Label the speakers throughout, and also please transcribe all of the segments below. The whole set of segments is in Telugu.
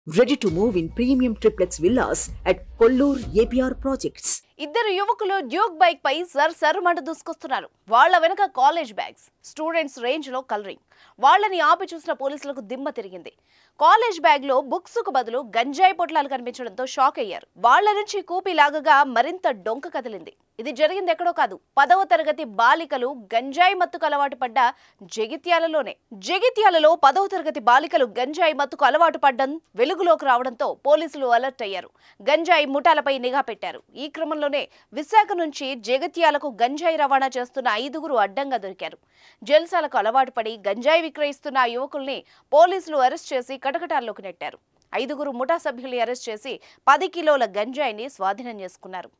Speaker 1: Ready to move in premium triplex villas at Kollur APR Projects.
Speaker 2: ఇద్దరు యువకులు డ్యూక్ బైక్ పై సర్ సర్మంట దూసుకొస్తున్నారు వాళ్ళ వెనక కాలేజ్ బ్యాగ్స్ స్టూడెంట్స్ రేంజ్ లో కలరింగ్ వాళ్ళని ఆపి చూసిన పోలీసులకు దిమ్మ తిరిగింది కాలేజ్ బ్యాగ్ లో బుక్స్ కు బదులు గంజాయి పొట్లాలు కనిపించడంతో షాక్ అయ్యారు వాళ్ళ నుంచి కూపి లాగగా మరింత డొంక కదిలింది ఇది జరిగింది ఎక్కడో కాదు పదవ తరగతి బాలికలు గంజాయి మత్తుకు అలవాటు పడ్డ జగిత్యాలలోనే జగిత్యాలలో పదవ తరగతి బాలికలు గంజాయి మత్తుకు అలవాటు పడ్డం వెలుగులోకి రావడంతో పోలీసులు అలర్ట్ అయ్యారు గంజాయి ముఠాలపై నిఘా పెట్టారు ఈ క్రమంలోనే విశాఖ నుంచి జగిత్యాలకు గంజాయి రవాణా చేస్తున్న ఐదుగురు అడ్డంగా దొరికారు జల్సాలకు అలవాటు పడి గంజాయి విక్రయిస్తున్న ఆ యువకుల్ని పోలీసులు అరెస్ట్ చేసి కటకటాల్లోకి నెట్టారు ఐదుగురు ముఠా సభ్యుల్ని అరెస్ట్ చేసి పది కిలోల గంజాయిని స్వాధీనం చేసుకున్నారు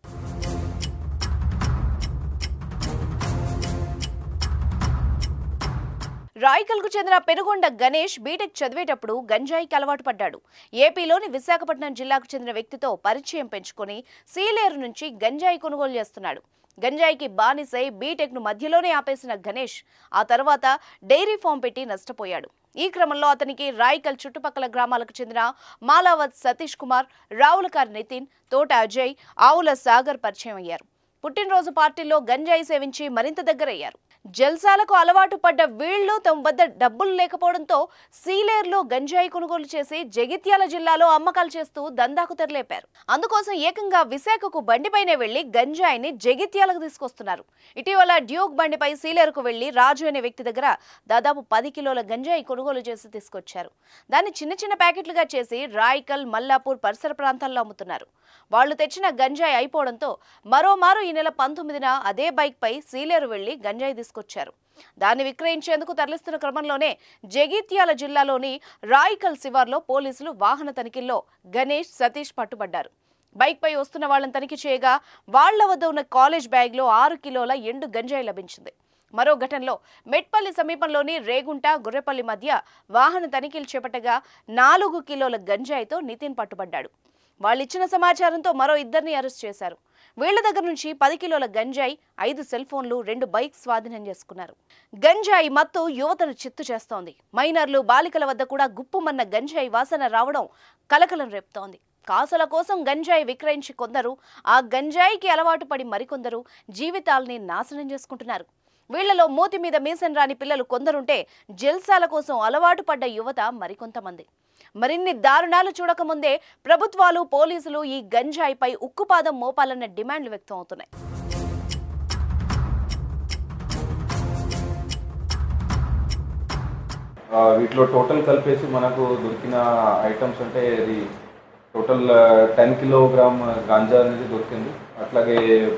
Speaker 2: రాయకల్కు చెందిన పెనుగొండ గణేష్ బీటెక్ చదివేటప్పుడు గంజాయికి అలవాటు పడ్డాడు ఏపీలోని విశాఖపట్నం జిల్లాకు చెందిన వ్యక్తితో పరిచయం పెంచుకొని సీలేరు నుంచి గంజాయి కొనుగోలు చేస్తున్నాడు గంజాయికి బానిసై బీటెక్ ను మధ్యలోనే ఆపేసిన గణేష్ ఆ తర్వాత డైరీ ఫామ్ పెట్టి నష్టపోయాడు ఈ క్రమంలో అతనికి రాయకల్ చుట్టుపక్కల గ్రామాలకు చెందిన మాలావత్ సతీష్ కుమార్ రావులకార్ నితిన్ తోట అజయ్ ఆవుల సాగర్ పరిచయం అయ్యారు పుట్టినరోజు పార్టీల్లో గంజాయి సేవించి మరింత దగ్గరయ్యారు జల్సాలకు అలవాటు పడ్డ వీళ్లు తమ వద్ద డబ్బులు లేకపోవడంతో సీలేరులో గంజాయి కొనుగోలు చేసి జగిత్యాల జిల్లాలో అమ్మకాలు చేస్తూ దందాకు తెరలేపారు అందుకోసం ఏకంగా విశాఖకు బండిపైనే వెళ్లి గంజాయిని జగిత్యాలకు తీసుకొస్తున్నారు ఇటీవల డ్యూక్ బండిపై సీలేరుకు వెళ్లి రాజు అనే వ్యక్తి దగ్గర దాదాపు పది కిలోల గంజాయి కొనుగోలు చేసి తీసుకొచ్చారు దాన్ని చిన్న చిన్న ప్యాకెట్లుగా చేసి రాయ్కల్ మల్లాపూర్ పరిసర ప్రాంతాల్లో అమ్ముతున్నారు వాళ్లు తెచ్చిన గంజాయి అయిపోవడంతో మరోమారు ఈ నెల పంతొమ్మిదిన అదే బైక్ పై సీలేరు వెళ్లి గంజాయి తీసుకొచ్చారు దాన్ని విక్రయించేందుకు తరలిస్తున్న క్రమంలోనే జగిత్యాల జిల్లాలోని రాయికల్ శివార్లో పోలీసులు వాహన తనిఖీల్లో గణేష్ సతీష్ పట్టుబడ్డారు బైక్ పై వస్తున్న వాళ్ళని తనిఖీ చేయగా వాళ్ల వద్ద ఉన్న కాలేజ్ బ్యాగ్లో ఆరు కిలోల ఎండు గంజాయి లభించింది మరో ఘటనలో మెట్పల్లి సమీపంలోని రేగుంట గుర్రెపల్లి మధ్య వాహన తనిఖీలు చేపట్టగా నాలుగు కిలోల గంజాయితో నితిన్ పట్టుబడ్డాడు వాళ్ళిచ్చిన సమాచారంతో మరో ఇద్దరిని అరెస్ట్ చేశారు వీళ్ల దగ్గర నుంచి పది కిలోల గంజాయి ఐదు సెల్ ఫోన్లు రెండు బైక్స్ స్వాధీనం చేసుకున్నారు గంజాయి మత్తు యువతను చిత్తు చేస్తోంది మైనర్లు బాలికల వద్ద కూడా గుప్పుమన్న గంజాయి వాసన రావడం కలకలం రేపుతోంది కాసుల కోసం గంజాయి విక్రయించి కొందరు ఆ గంజాయికి అలవాటు పడి మరికొందరు జీవితాల్ని నాశనం చేసుకుంటున్నారు వీళ్లలో మూతి మీద మీసం రాని పిల్లలు కొందరుంటే జల్సాల కోసం అలవాటు పడ్డ యువత మరికొంతమంది మరిన్ని దారుణాలు చూడకముందే ప్రభుత్వాలు పోలీసులు ఈ గంజాయిపై ఉక్కుపాదం మోపాలన్న డిమాండ్లు వ్యక్తం అవుతున్నాయి
Speaker 3: ఆ, వీటిలో టోటల్ కలిపేసి మనకు దొరికిన ఐటమ్స్ అంటే ఇది టోటల్ టెన్ కిలోగ్రామ్ గాంజా అనేది దొరికింది అట్లాగే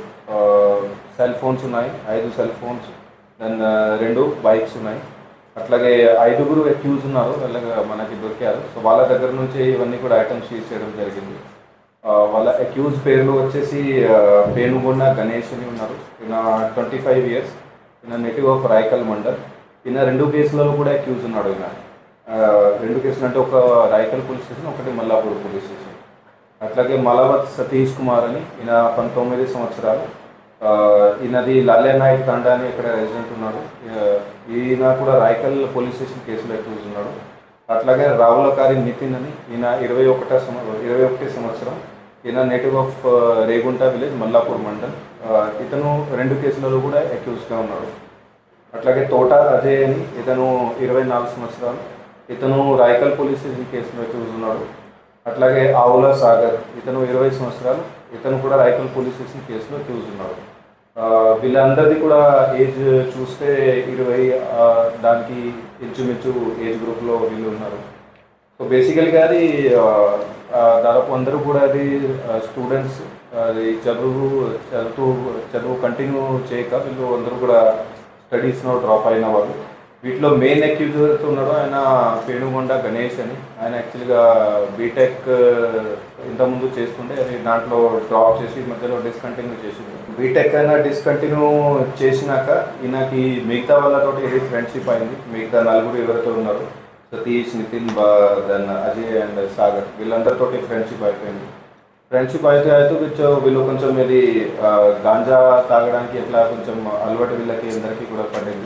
Speaker 3: సెల్ ఫోన్స్ ఉన్నాయి ఐదు సెల్ ఫోన్స్ దెన్ రెండు బైక్స్ ఉన్నాయి అట్లాగే ఐదుగురు అక్యూజ్ ఉన్నారు వాళ్ళకి మనకి దొరికారు సో వాళ్ళ దగ్గర నుంచి ఇవన్నీ కూడా ఐటమ్స్ సీజ్ చేయడం జరిగింది ఆ, వాళ్ళ అక్యూజ్ పేర్లు వచ్చేసి ఆ, పేనుగొండ గణేష్ అని ఉన్నారు ఈయన ట్వంటీ ఫైవ్ ఇయర్స్ ఈయన నెటివ్ ఆఫ్ రాయకల్ మండల్ ఈయన రెండు కేసులలో కూడా అక్యూజ్ ఉన్నాడు ఈయన ఆ, రెండు కేసులు అంటే ఒక రాయకల్ పోలీస్ స్టేషన్ ఒకటి మల్లాపూర్ పోలీస్ స్టేషన్ అట్లాగే మలవత్ సతీష్ కుమార్ అని ఈయన పంతొమ్మిది సంవత్సరాలు ఆ, ఈయనది లాల్యా నాయక్ తండా అని ఇక్కడ రెసిడెంట్ ఉన్నాడు ఆ, ఈయన కూడా రాయకల్ పోలీస్ స్టేషన్ కేసులో అక్యూజ్ ఉన్నాడు అట్లాగే రావులకారి నితిన్ అని ఈయన ఇరవై ఒకటో సంవ ఇరవై ఒకటి సంవత్సరం ఈయన native of Regunta village Mallapur mandal ఆ, ఇతను రెండు కేసులలో కూడా అక్యూజ్గా ఉన్నాడు అట్లాగే తోట అజయ్ అని ఇతను ఇరవై నాలుగు సంవత్సరాలు ఇతను రాయకల్ పోలీస్ స్టేషన్ కేసులో అక్యూజ్ ఉన్నాడు అట్లాగే ఆవుల సాగర్ ఇతను ఇరవై సంవత్సరాలు ఇతను కూడా రాయకల్ పోలీస్ స్టేషన్ కేసులో అక్యూజ్ ఉన్నాడు ఆ, వీళ్ళందరిది కూడా ఏజ్ చూస్తే ఇరవై ఆ, దానికి ఇంచుమించు ఏజ్ గ్రూప్లో వీళ్ళు ఉన్నారు సో బేసికల్గా అది ఆ, ఆ, దాదాపు అందరూ కూడా అది స్టూడెంట్స్ అది చదువు చదువుతూ చదువు కంటిన్యూ చేయక వీళ్ళు అందరూ కూడా స్టడీస్లో డ్రాప్ అయిన వాళ్ళు వీటిలో మెయిన్ అక్యూజ్ ఎవరైతే ఉన్నాడో ఆయన పేణుగొండ గణేష్ అని ఆయన యాక్చువల్గా బీటెక్ ఇంతకుముందు చేస్తుంటే అది దాంట్లో డ్రాప్ చేసి మధ్యలో డిస్కంటిన్యూ చేసింది బీటెక్ అయినా డిస్కంటిన్యూ చేసినాక ఈయనకి మిగతా వాళ్ళతోటి ఇది ఫ్రెండ్షిప్ అయింది మిగతా నలుగురు ఎవరైతే ఉన్నారో సతీష్ నితిన్ బా దెన్ అజయ్ అండ్ సాగర్ వీళ్ళందరితోటి ఫ్రెండ్షిప్ అయిపోయింది ఫ్రెండ్షిప్ అయితే అయితే కొంచెం వీళ్ళు కొంచెం ఇది ఆ, గాంజా తాగడానికి ఎట్లా కొంచెం అలవాటు వీళ్ళకి అందరికీ కూడా పడింది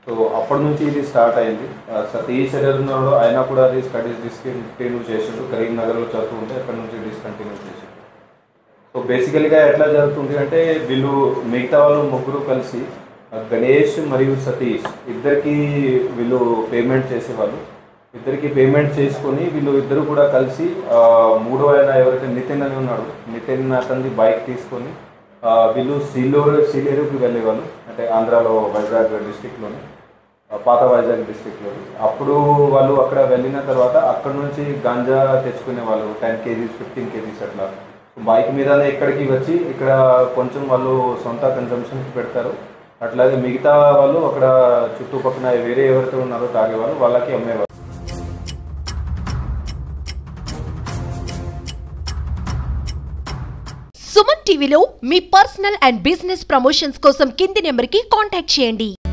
Speaker 3: సో అప్పటి నుంచి ఇది స్టార్ట్ అయింది ఆ, సతీష్ ఉన్నాడు ఆయన కూడా అది స్టడీస్ డిస్కంటిన్యూ చేసిండు కరీంనగర్లో చదువుతుంటే అక్కడ నుంచి డిస్కంటిన్యూ చేసిండు సో బేసికల్గా ఎట్లా జరుగుతుంది అంటే వీళ్ళు మిగతా వాళ్ళు ముగ్గురు కలిసి ఆ, గణేష్ మరియు సతీష్ ఇద్దరికి వీళ్ళు పేమెంట్ చేసేవాళ్ళు ఇద్దరికి పేమెంట్ చేసుకొని వీళ్ళు ఇద్దరు కూడా కలిసి ఆ, మూడో ఆయన ఎవరైతే నితిన్ అని ఉన్నాడు నితిన్ అతనిది బైక్ తీసుకొని ఆ, వీళ్ళు సీలూరు సీలేరుకి వెళ్ళేవాళ్ళు అంటే ఆంధ్రాలో వైజాగ్ డిస్టిక్లోని పాత వైజాగ్ డిస్టిక్లో అప్పుడు వాళ్ళు అక్కడ వెళ్ళిన తర్వాత అక్కడ నుంచి గాంజా తెచ్చుకునే వాళ్ళు టెన్ కేజీస్ ఫిఫ్టీన్ కేజీస్ అట్లా బైక్ మీదనే ఇక్కడికి వచ్చి ఇక్కడ కొంచెం వాళ్ళు సొంత కన్సంప్షన్కి పెడతారు అట్లాగే మిగతా వాళ్ళు అక్కడ చుట్టుపక్కల వేరే ఎవరైతే ఉన్నారో తాగేవాళ్ళు వాళ్ళకి అమ్మేవారు
Speaker 4: సుమన్ టీవీలో మీ పర్సనల్ అండ్ బిజినెస్ ప్రమోషన్స్ కోసం కింది నెంబర్కి కాంటాక్ట్ చేయండి